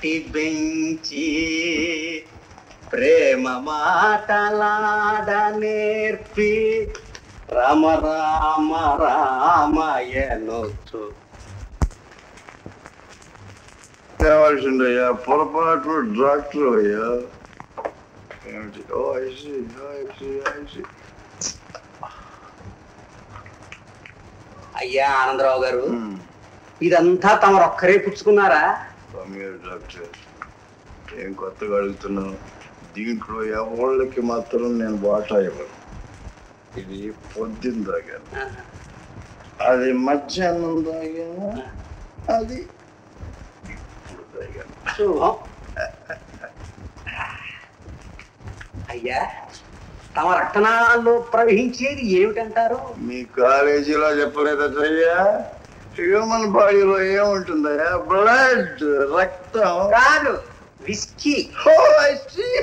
కట్టి బెంచి ప్రేమ మాటలాడ నేర్పి రామ రామ రామయనొచ్చు కావాల్సిందయ్యా పొరపాటు డాక్టర్ అయ్యా ఏమిటి ఓ ఐసి ఐసి ఐసి అయ్యా ఆనందరావు గారు ఇదంతా తమరొక్కరే పుచ్చుకున్నారా సమీర్ డాక్టర్ ఏం కొత్తగా అడుగుతున్నావు దీంట్లో ఎవళ్ళకి మాత్రం నేను వాటా ఇవ్వను ఇది పొద్దున్న తాగాను అది మధ్యాహ్నం తాగాను అది ఇప్పుడు తాగాను శుభం అయ్యా తమ రక్తనాళాల్లో ప్రవహించేది ఏమిటంటారు మీ కాలేజీలో చెప్పలేదయ్యా హ్యూమన్ బాడీలో ఏముంటుందయ్యా బ్లడ్ రక్తం కాదు విస్కీ Oh, I see.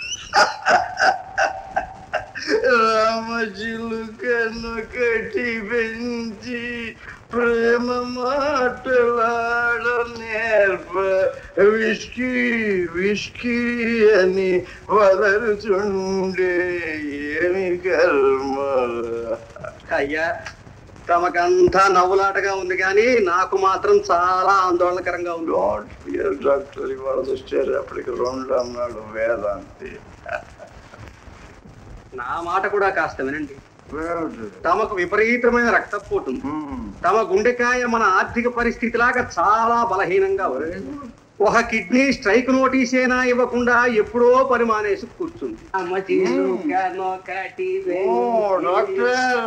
రామచిలుకను కట్టి పెంచి ప్రేమ మాటలాడ నేర్ప విష్కీ విష్కీ అని వదలుచుండే ఏమి కర్మ అయ్యా తమకంతా నవ్వులాటగా ఉంది కానీ నాకు మాత్రం చాలా ఆందోళనకరంగా ఉంది డోంట్ ఫియర్ డాక్టర్ ఇవాళ వచ్చేటప్పటికి రెండు అన్నాడు వేదాంతి నా మాట కూడా కాస్త వినండి తమకు విపరీతమైన రక్తపోటు ఉంది. తమ గుండెకాయ మన ఆర్థిక పరిస్థితి లాగా చాలా బలహీనంగా ఉంది ఒక కిడ్నీ స్ట్రైక్ నోటీసేనా ఇవ్వకుండా ఎప్పుడో పని మానేసి కూర్చుంది అమ్మ చీలుకనొకటి ఓ డాక్టర్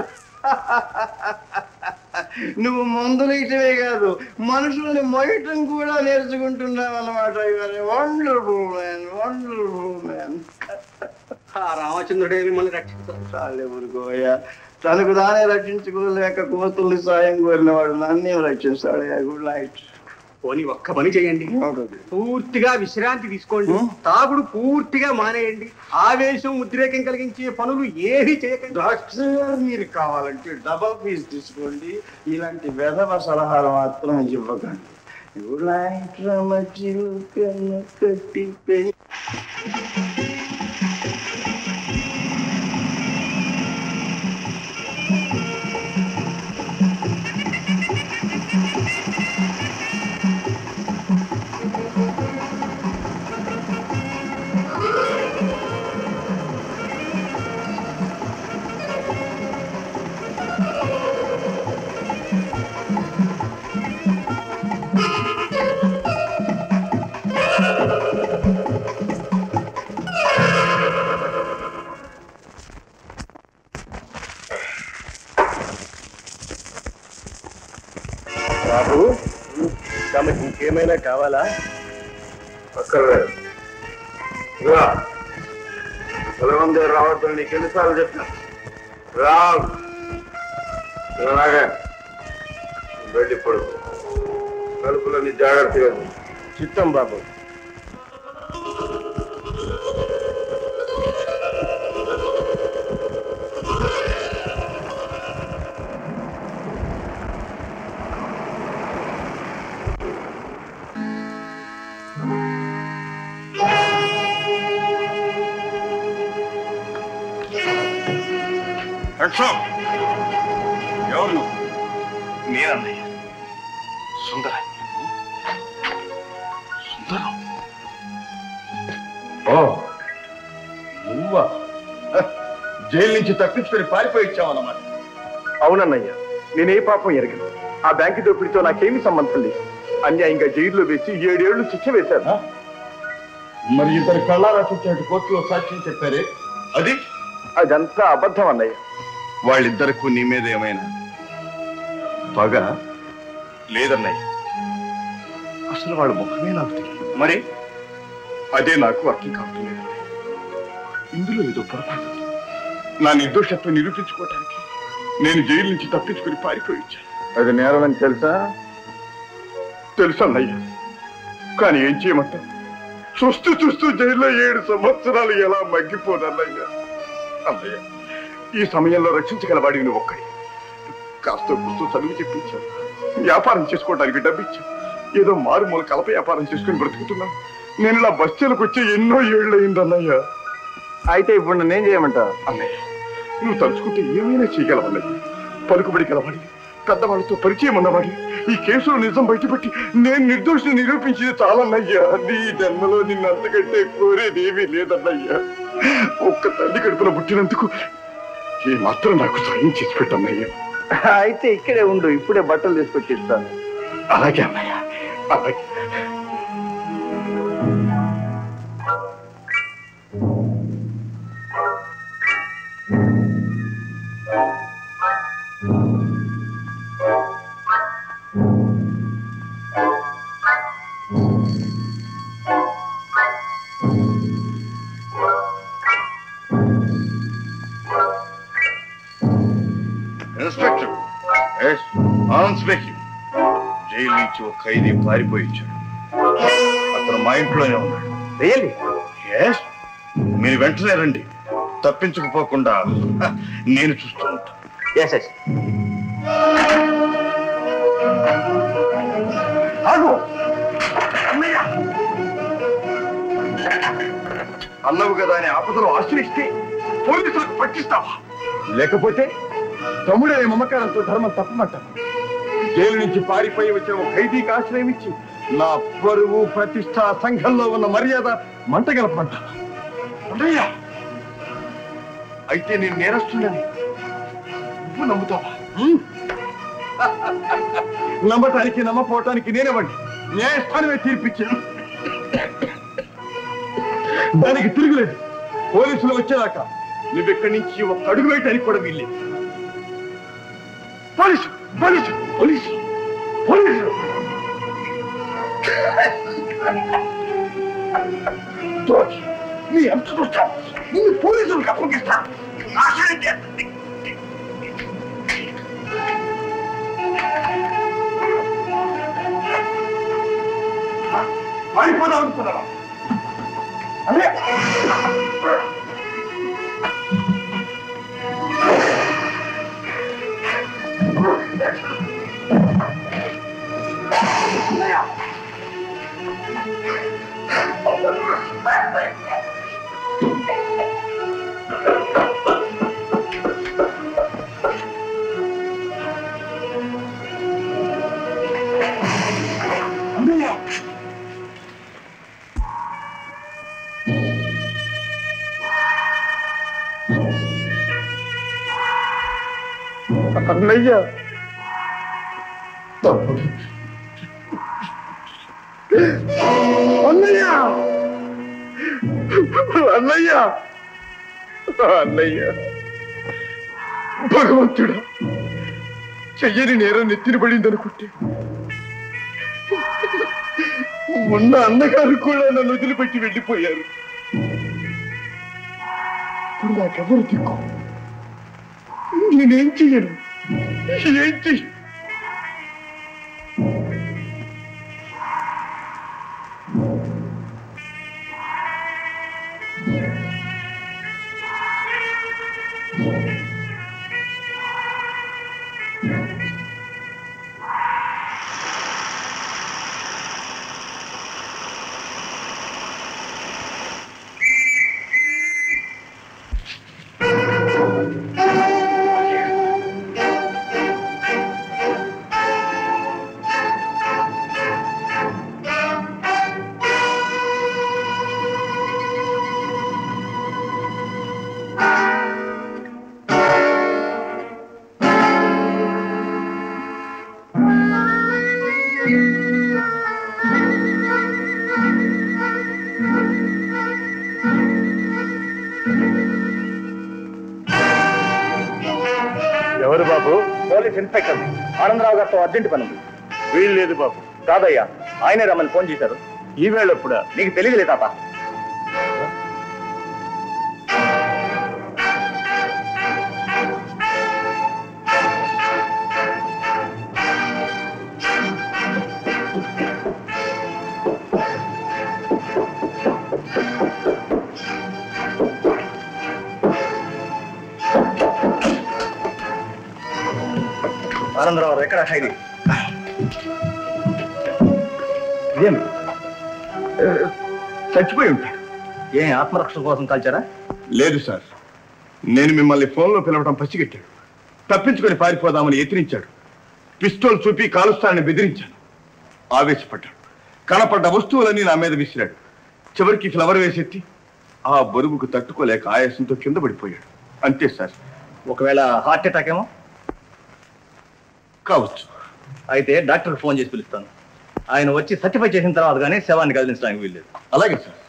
నువ్వు మందులు ఇటవే కాదు మనుషుల్ని మొయ్యటం కూడా నేర్చుకుంటున్నావు అనమాట వండర్ఫుల్ మ్యాన్ వండర్ఫుల్ మ్యాన్ ఆ రామచంద్రుడే మిమ్మల్ని రక్షిస్తాడు చాలే ఊరుకోయ్యా తనకు తానే రక్షించుకోలేక కోతుల్ని సాయం కోరిన వాడు నన్నే రక్షిస్తాడు గుడ్ నైట్ పోనీ ఒక్క పని చేయండి పూర్తిగా విశ్రాంతి తీసుకోండి తాగుడు పూర్తిగా మానేయండి ఆవేశం ఉద్రేకం కలిగించే పనులు ఏవి చేయకండి డాక్టర్ గారు మీరు కావాలంటే డబల్ ఫీజు తీసుకోండి ఇలాంటి వెధవ సలహాలు మాత్రం ఇవ్వకండి గుడ్ నైట్ రమచిలుకను కట్టి పెంచి బాబు తమకి ఇంకేమైనా కావాలా అక్కర్లేదు రా పొలమంది రావద్దని నీకు ఎన్నిసార్లు చెప్పిన రా అలాగే వెళ్ళి పడుకో కలుపులని జాగ్రత్తగా చూడు. చిత్తం బాబు ఎవరు నువ్వు నేనన్నయ్య సుందర సుందరం ఓ నువ్వా హ, జైలు నుంచి తప్పించుకొని పారిపోయి ఇచ్చావన్నమాట అవునన్నయ్య నేనే పాపం ఎరగను ఆ బ్యాంకు దోపిడితో నాకేమీ సంబంధం లేదు అన్యాయంగా జైల్లో వేసి ఏడేళ్లు శిక్ష వేశారు మరి ఇద్దరు కళ్ళారా చూసినట్టు కోర్టులో సాక్ష్యం చెప్పారే అది అదంతా అబద్ధం అన్నయ్య వాళ్ళిద్దరికి నీ మీద ఏమైనా పగ లేదన్నయ్య అసలు వాళ్ళ ముఖమే నాకు తెలియదు మరి అదే నాకు అర్థం కావటం లేదన్నయ్య ఇందులో ఏదో పొరపాటు ఉంది. నా నిర్దోషత్వం నిరూపించుకోవటానికి నేను జైలు నుంచి తప్పించుకుని పారిపోయి వచ్చాను అది నేరమని తెలుసా తెలుసు అన్నయ్య కానీ ఏం చేయమంటావు చూస్తూ చూస్తూ జైల్లో ఏడు సంవత్సరాలు ఎలా మగ్గిపోదన్నయ్య అన్నయ్య ఈ సమయంలో రక్షించగల వాడివి నువ్వు ఒక్కడి కాస్త కూస్తూ చదువు చెప్పించావు వ్యాపారం చేసుకోవడానికి డబ్బిచ్చావు ఏదో మారుమూల కలప వ్యాపారం చేసుకుని బ్రతుకుతున్నాను నేను ఇలా బస్తీలకు వచ్చి ఎన్నో ఏళ్ళు అయిందన్నయ్య అయితే ఇప్పుడు నన్ను ఏం చేయమంటావు అన్నయ్య నువ్వు తలుచుకుంటే ఏమైనా చేయగలవన్నయ్య పలుకుబడి గలవాడి పెద్దవాళ్ళతో పరిచయం ఉన్నవాడి ఈ కేసులో నిజం బయటపెట్టి నేను నిర్దోషిని నిరూపించింది చాలన్నయ్యా నీ జన్మలో నిన్ను అంతకంటే కోరేదేమీ లేదన్నయ్యా ఒక్క తల్లి కడుపున పుట్టినందుకు ఏ మాత్రం నాకు సాయం చేసి పెట్టన్నయ్యా అయితే ఇక్కడే ఉండు ఇప్పుడే బట్టలు తీసుకొచ్చి ఇస్తాను అలాగే అన్నయ్య అలాగే ఇన్స్పెక్టర్ ఆన్ స్పీకింగ్ జైలు నుంచి ఒక ఖైదీ పారిపోయి వచ్చాడు అతను మా ఇంట్లోనే ఉన్నాడు రియల్లీ ఎస్ మీరు వెంటనే రండి తప్పించకపోకుండా హ, నేను చూస్తూ ఉంటాను ఎస్ ఎస్ ఆగు అన్నయ్య అన్నవు కదా అని ఆపదలో ఆశ్రయిస్తే పోలీసులకు పట్టిస్తావా లేకపోతే తమ్ముడనే మమకారంతో ధర్మం తప్పమంటాను జైలు నుంచి పారిపోయి వచ్చిన ఒక ఖైదీకి ఆశ్రయం ఇచ్చి నా పరువు ప్రతిష్ట సంఘంలో ఉన్న మర్యాద మంటగలపమంటావా అన్నయ్య అయితే నేను నేరస్తుందని నువ్వు నమ్ముతావా హ్మ్? నమ్మటానికి నమ్మపోవటానికి నేనేవ్వండి న్యాయస్థానమే తీర్పిచ్చాను దానికి తిరుగులేదు పోలీసులు వచ్చేదాకా నువ్వెక్కడి నుంచి ఒక అడుగు వేయటానికి కూడా వీల్లేదు పోలీసు పోలీసు పోలీసు పోలీసు దోషి, నీ ఎంత చూస్తాను నిన్ను పోలీసులకు అప్పగిస్తాను నాశనం చేస్తుంది పారిపోదాం అనుకున్నావా అదే అన్నయ్య తమ్ముడు అన్నయ్య అన్నయ్య అన్నయ్య భగవంతుడా చెయ్యని నేరం నెత్తిన పడింది అనుకుంటే ఉన్న అన్నగారు కూడా నన్ను వదిలిపెట్టి వెళ్ళిపోయారు ఇప్పుడు నాకెవరు దిక్కు నేనేం చెయ్యను ఏం చెయ్య ఎవరు బాబు పోలీస్ ఇన్స్పెక్టర్ ఆనందరావు గారితో అర్జెంట్ పని ఉంది వీలు లేదు బాబు కాదయ్యా ఆయనే రమ్మని ఫోన్ చేశారు ఈ వేళ ఎప్పుడా నీకు తెలియదులే తాత ఆనందరావు ఎక్కడ ఖైదీ ఇదేమి ఆ, చచ్చిపోయి ఉంటాడు ఏ ఆత్మరక్షణ కోసం కాల్చారా లేదు సార్ నేను మిమ్మల్ని ఫోన్లో పిలవడం పసిగట్టాడు తప్పించుకొని పారిపోదామని యత్నించాడు పిస్తోల్ చూపి కాలుస్తానని బెదిరించాను ఆవేశపడ్డాడు కనపడ్డ వస్తువులన్నీ నా మీద విసిరాడు చివరికి ఫ్లవర్ వేసెత్తి ఆ బరువుకు తట్టుకోలేక ఆయాసంతో కింద పడిపోయాడు అంతే సార్ ఒకవేళ హార్ట్ అటాక్ ఏమో కావచ్చు అయితే డాక్టర్ ఫోన్ చేసి పిలుస్తాను ఆయన వచ్చి సర్టిఫై చేసిన తర్వాత కానీ శవాన్ని కదిలించడానికి వీల్లేదు అలాగే సార్